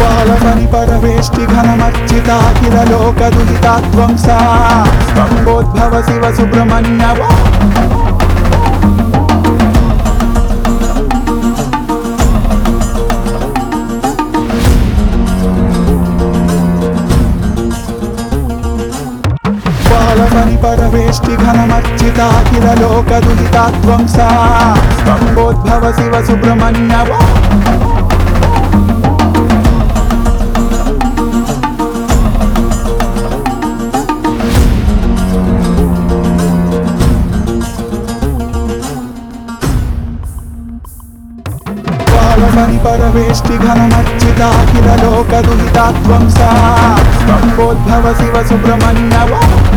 బాలమణి పరవేష్టి ఘనమర్చితాఖిల లోక దుహితాత్వం సా స్తంభోద్భవ శివ సుబ్రహ్మణ్య బాలమణి పరవేష్టి ఘనమర్చితాఖిల లోక దుహితాత్వం సా స్తంభోద్భవ శివ సుబ్రహ్మణ్య బాలమణి పరవేష్టి ఘనమర్చితాఖిల లోక దుహితాత్వం సా స్తంభోద్భవ శివ సుబ్రహ్మణ్య